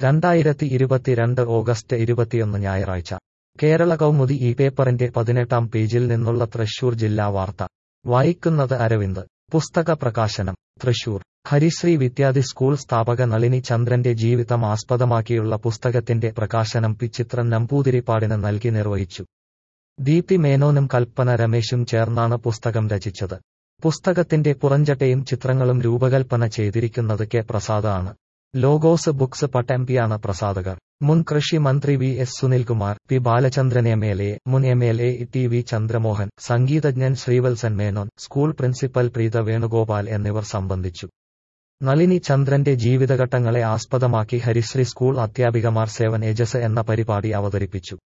രണ്ടായിരത്തി ഇരുപത്തിരണ്ട് ഓഗസ്റ്റ് ഇരുപത്തിയൊന്ന് ഞായറാഴ്ച കേരള കൗമുദി ഈ പേപ്പറിന്റെ പതിനെട്ടാം പേജിൽ നിന്നുള്ള തൃശൂർ ജില്ലാ വാർത്ത വായിക്കുന്നത് അരവിന്ദ് പുസ്തക പ്രകാശനം തൃശൂർ ഹരിശ്രീ വിദ്യാധി സ്കൂൾ സ്ഥാപക നളിനി ചന്ദ്രന്റെ ജീവിതം ആസ്പദമാക്കിയുള്ള പുസ്തകത്തിന്റെ പ്രകാശനം പി ചിത്രൻ നമ്പൂതിരിപ്പാടിന് നൽകി നിർവഹിച്ചു ദീപ്തി മേനോനും കൽപ്പന രമേശും ചേർന്നാണ് പുസ്തകം രചിച്ചത് പുസ്തകത്തിന്റെ പുറഞ്ചട്ടയും ചിത്രങ്ങളും രൂപകൽപ്പന ചെയ്തിരിക്കുന്നത് കെ പ്രസാദ് ആണ് ലോഗോസ് ബുക്സ് പട്ടെംപിയാണ് പ്രസാധകർ മുൻ കൃഷി മന്ത്രി V S Sunilkumar P Balachandran M L A മുൻ M L A T V Chandramohan സംഗീതജ്ഞൻ ശ്രീവത്സൻ മേനോൻ സ്കൂൾ പ്രിൻസിപ്പൽ പ്രീത വേണുഗോപാൽ എന്നിവർ സംബന്ധിച്ചു നളിനി ചന്ദ്രന്റെ ജീവിതഘട്ടങ്ങളെ ആസ്പദമാക്കി ഹരിശ്രീ സ്കൂൾ അധ്യാപികമാർ സേവൻ ഏജസ് എന്ന പരിപാടി അവതരിപ്പിച്ചു